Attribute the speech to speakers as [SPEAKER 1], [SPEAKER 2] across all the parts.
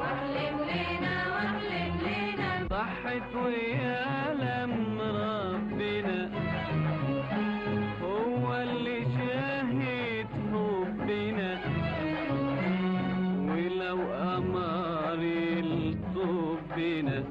[SPEAKER 1] واحلم لينا واحلم لينا
[SPEAKER 2] صحت ويعلم ربنا هو اللي شاهد حبنا ولو أمر الطبنا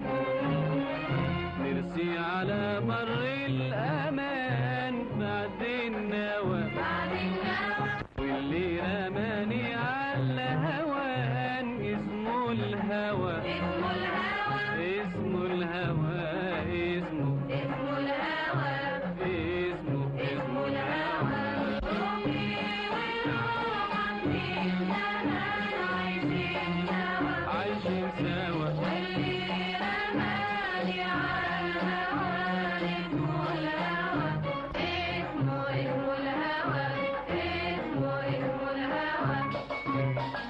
[SPEAKER 2] نرسي على بر الأمان بعد النوى
[SPEAKER 1] بعد النوى
[SPEAKER 2] واللي رماني على هوان اسمه الهوى
[SPEAKER 1] اسمه الهوى
[SPEAKER 2] اسمه الهوى اسمه
[SPEAKER 1] اسمه الهوى
[SPEAKER 2] اسمه
[SPEAKER 1] اسمه الهوى روحي والروح في الزمان عايشين سوا
[SPEAKER 2] عايشين سوا
[SPEAKER 1] واللي رماني على الهوى اسمه الهوى اسمه اسمه الهوى اسمه اسمه الهوى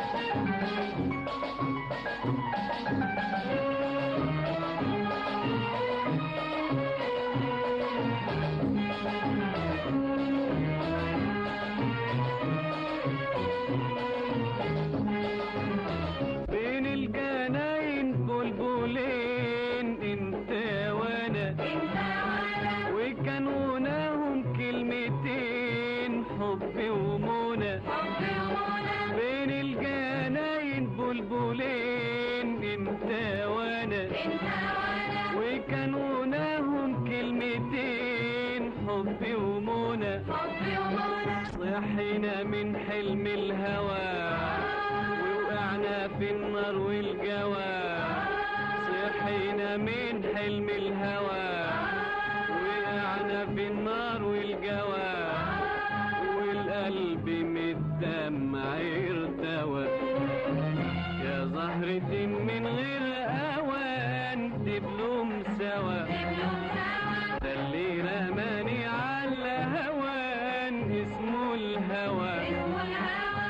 [SPEAKER 2] بين الجناين بلبلين انت وانا
[SPEAKER 1] انت وانا
[SPEAKER 2] وكانوا ناهم كلمتين حب ومنى
[SPEAKER 1] حب ومنى
[SPEAKER 2] بين الجناين بلبلين انت وانا
[SPEAKER 1] انت وانا
[SPEAKER 2] وكانوا ناهم كلمتين حب ومنى
[SPEAKER 1] حب ومنى
[SPEAKER 2] صحينا من حلم الهوى ووقعنا في النار والجوى صحينا من حلم الهوى وقعنا في النار والجوى والقلب من الدمع ارتوى يا زهرة من غير اوان تبلوم سوا
[SPEAKER 1] نبلغ سوا
[SPEAKER 2] ده اللي رماني على هوان اسمه الهوى
[SPEAKER 1] اسمه الهوى